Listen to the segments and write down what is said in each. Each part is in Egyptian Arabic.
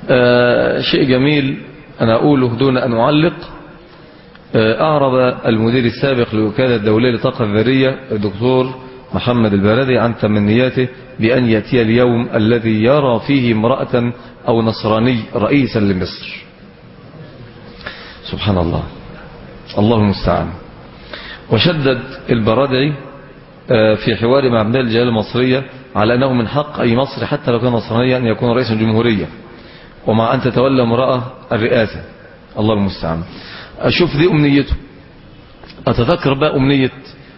آه شيء جميل أنا أقوله دون أن أعلق آه أعرب المدير السابق لوكالة الدولية للطاقة الذرية الدكتور محمد البرادي عن تمنياته بأن يأتي اليوم الذي يرى فيه امرأة أو نصراني رئيسا لمصر سبحان الله الله المستعان وشدد البرادعي في حوار مع ابناء الجالية المصرية على أنه من حق أي مصري حتى لو كان نصرانيا أن يكون رئيس الجمهورية ومع أن تتولى امرأة الرئاسة الله المستعان أشوف دي أمنيته أتذكر بقى أمنية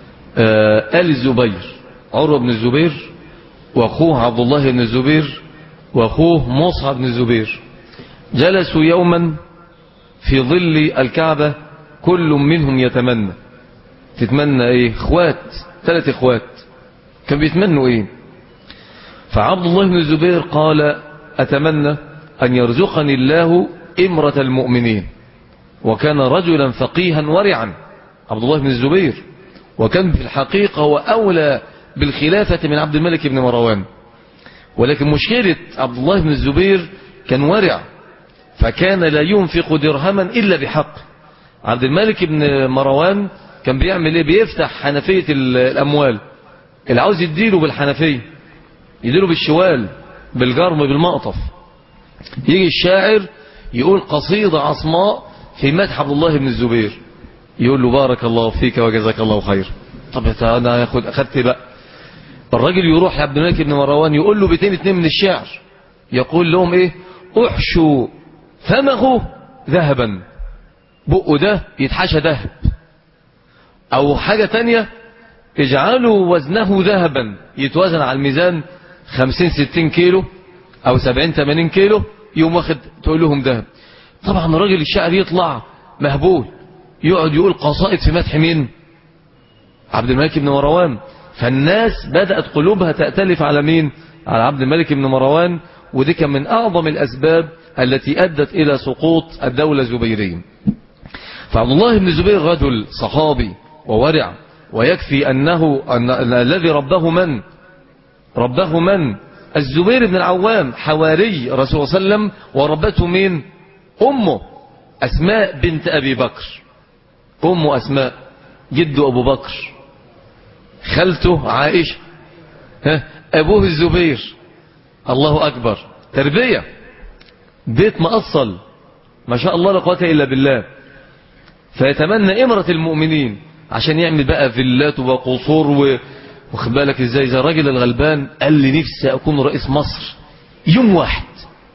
آل الزبير عروة بن الزبير وأخوه عبد الله بن الزبير وأخوه مصعب بن الزبير جلسوا يوما في ظل الكعبة كل منهم يتمنى تتمنى ايه اخوات ثلاث اخوات كان بيتمنوا ايه فعبد الله بن الزبير قال اتمنى ان يرزقني الله امرة المؤمنين وكان رجلا فقيها ورعا عبد الله بن الزبير وكان في الحقيقة هو اولى بالخلافة من عبد الملك بن مروان ولكن مشكلة عبد الله بن الزبير كان ورع فكان لا ينفق درهما إلا بحق عبد الملك بن مروان كان بيعمل ايه بيفتح حنفية الأموال اللي عاوز يديله بالحنفية يديله بالشوال بالجرم بالمقطف يجي الشاعر يقول قصيدة عصماء في مدح عبد الله بن الزبير يقول له بارك الله فيك وجزاك الله خير طب انا هاخد اخدت بقى الراجل يروح لعبد الملك بن مروان يقول له بيتين اتنين من الشعر يقول لهم ايه احشوا فمه ذهبا بقه ده يتحشى ذهب او حاجة تانية اجعلوا وزنه ذهبا يتوزن على الميزان خمسين ستين كيلو او سبعين تمانين كيلو يوم واخد تقول لهم ذهب طبعا الراجل الشاعر يطلع مهبول يقعد يقول قصائد في مدح مين عبد الملك بن مروان فالناس بدأت قلوبها تأتلف على مين على عبد الملك بن مروان ودي كان من أعظم الأسباب التي أدت إلى سقوط الدولة الزبيرية فعبد الله بن الزبير رجل صحابي وورع ويكفي أنه أن الذي ربه من ربه من الزبير بن العوام حواري رسول الله صلى الله عليه وسلم وربته مين أمه أسماء بنت أبي بكر أمه أسماء جد أبو بكر خالته عائشة ها أبوه الزبير الله أكبر تربية بيت مأصل ما شاء الله لا قوه إلا بالله فيتمنى إمرة المؤمنين عشان يعمل بقى فيلات وقصور و... واخد بالك ازاي زي الراجل الغلبان قال لي نفسي أكون رئيس مصر يوم واحد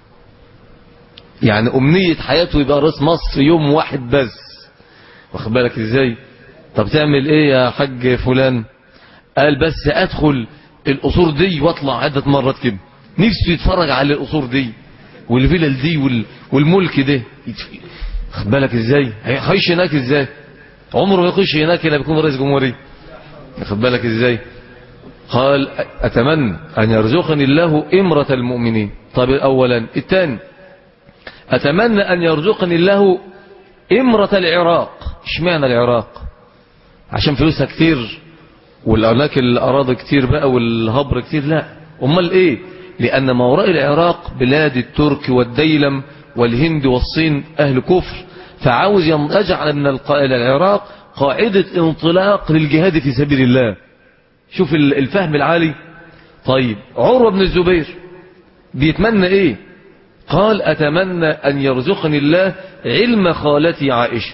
يعني أمنية حياته يبقى رئيس مصر يوم واحد بس واخد بالك ازاي طب تعمل ايه يا حاج فلان قال بس ادخل القصور دي واطلع عدة مرات كده نفسه يتفرج على القصور دي والفلل دي وال... والملك ده خد بالك ازاي هيخش هناك ازاي عمره ما يخش هناك الا بيكون رئيس جمهورية خد بالك ازاي قال اتمنى ان يرزقني الله امرة المؤمنين طب اولا الثاني اتمنى ان يرزقني الله امرة العراق اشمعنى العراق عشان فلوسها كتير والأماكن الأراضي كتير بقى والهبر كتير لا أمال إيه لأن ما وراء العراق بلاد الترك والديلم والهند والصين أهل كفر فعاوز يجعل من العراق قاعدة انطلاق للجهاد في سبيل الله شوف الفهم العالي طيب عروة بن الزبير بيتمنى ايه قال اتمنى ان يرزقني الله علم خالتي عائشة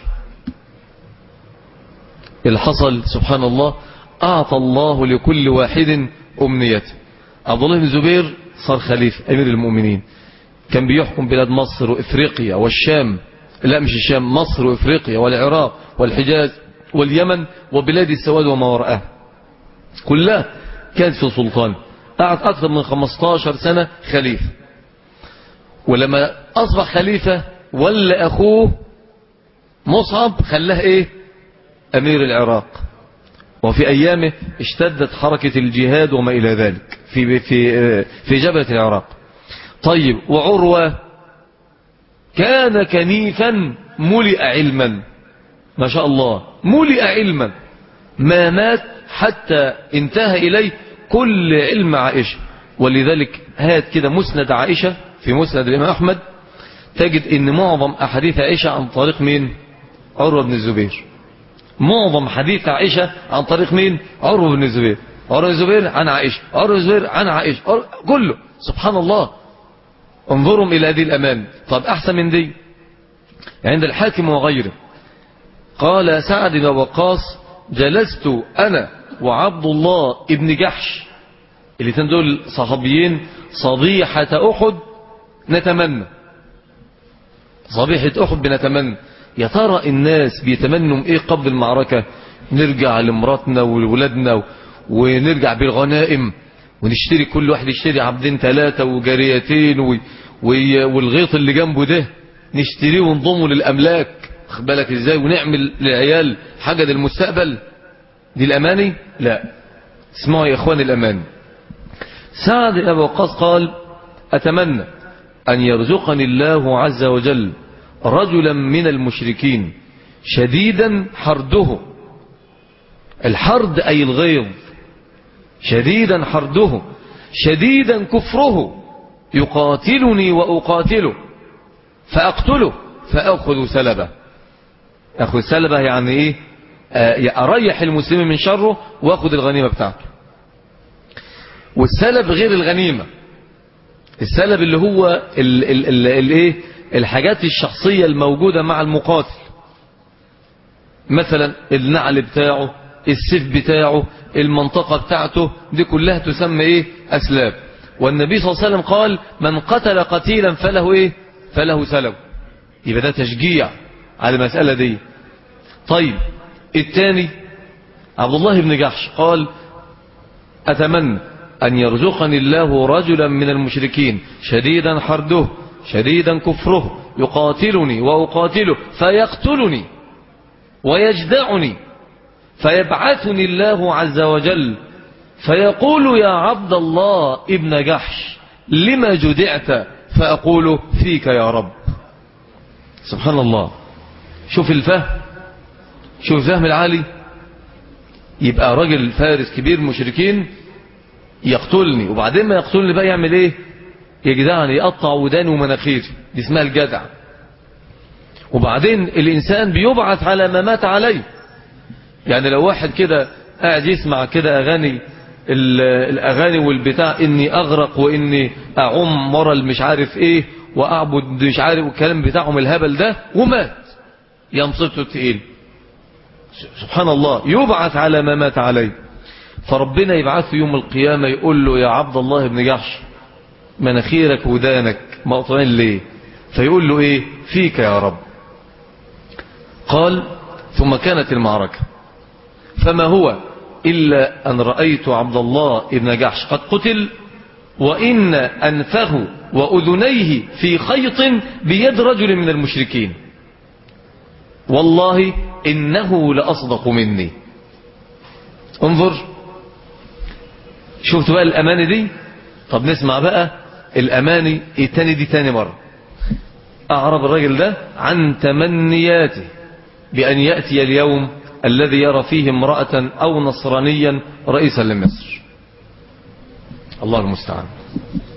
اللي حصل سبحان الله أعطى الله لكل واحد أمنيته عبد الله بن زبير صار خليفة أمير المؤمنين كان بيحكم بلاد مصر وإفريقيا والشام لا مش الشام مصر وإفريقيا والعراق والحجاز واليمن وبلاد السواد وما وراءها كلها كانت في سلطان قعد أكثر من 15 سنة خليفة ولما أصبح خليفة ولا أخوه مصعب خلاه إيه أمير العراق وفي أيامه اشتدت حركة الجهاد وما إلى ذلك في, في, في جبهة العراق طيب وعروة كان كنيفا ملئ علما ما شاء الله ملئ علما ما مات حتى انتهى إليه كل علم عائشة ولذلك هات كده مسند عائشة في مسند الإمام أحمد تجد ان معظم احاديث عائشة عن طريق مين عروة بن الزبير معظم حديث عائشة عن طريق مين عروة بن الزبير عروة بن الزبير عن عائشة عروة بن الزبير عن عائشة عروة كله سبحان الله انظرهم الى هذه الامان طب احسن من دي عند الحاكم وغيره قال سعد بن وقاص جلست انا وعبد الله ابن جحش الاثنين دول صحابيين صبيحة احد نتمنى صبيحة احد بنتمنى يا ترى الناس بيتمنوا ايه قبل المعركة نرجع لمراتنا ولولادنا ونرجع بالغنائم ونشتري كل واحد يشتري عبدين ثلاثة وجاريتين و... و... والغيط اللي جنبه ده نشتريه ونضمه للأملاك خد بالك ازاي ونعمل للعيال حاجة للمستقبل دي الأماني لا اسمعوا يا إخواني الأماني سعد بن وقاص قال أتمنى أن يرزقني الله عز وجل رجلا من المشركين شديدا حرده الحرد أي الغيظ شديدا حرده شديدا كفره يقاتلني وأقاتله فأقتله فأخذ سلبه أخذ سلبه يعني إيه آه أريح المسلمين من شره وأخذ الغنيمة بتاعته والسلب غير الغنيمة السلب اللي هو ال ال ال ال إيه الحاجات الشخصية الموجودة مع المقاتل مثلا النعل بتاعه السيف بتاعه المنطقة بتاعته دي كلها تسمى ايه اسلاب والنبي صلى الله عليه وسلم قال من قتل قتيلا فله ايه فله سلب يبقى ده تشجيع على المسألة دي طيب الثاني عبد الله بن جحش قال أتمنى أن يرزقني الله رجلا من المشركين شديدا حرده شديدا كفره يقاتلني وأقاتله فيقتلني ويجدعني فيبعثني الله عز وجل فيقول يا عبد الله ابن جحش لما جدعت فأقول فيك يا رب سبحان الله شوف الفهم شوف الفهم العالي يبقى راجل فارس كبير مشركين يقتلني وبعدين ما يقتلني بقى يعمل ايه يجدعني يقطع وداني ومناخيري دي اسمها الجدع وبعدين الإنسان بيبعث على ما مات عليه يعني لو واحد كده قاعد يسمع كده أغاني الأغاني والبتاع إني أغرق وإني أعم مرة مش عارف إيه وأعبد مش عارف والكلام بتاعهم الهبل ده ومات ينصته تقيل سبحان الله يبعث على ما مات عليه فربنا يبعثه يوم القيامة يقول له يا عبد الله بن جحش مناخيرك ودانك مقطعين ليه فيقول له ايه فيك يا رب قال ثم كانت المعركة فما هو إلا أن رأيت عبد الله بن جحش قد قتل وإن أنفه وأذنيه في خيط بيد رجل من المشركين والله إنه لأصدق مني انظر شفت بقى الأماني دي طب نسمع بقى الأماني التاني دي تاني مرة أعرب الرجل ده عن تمنياته بأن يأتي اليوم الذي يرى فيه امرأة أو نصرانيا رئيسا لمصر الله المستعان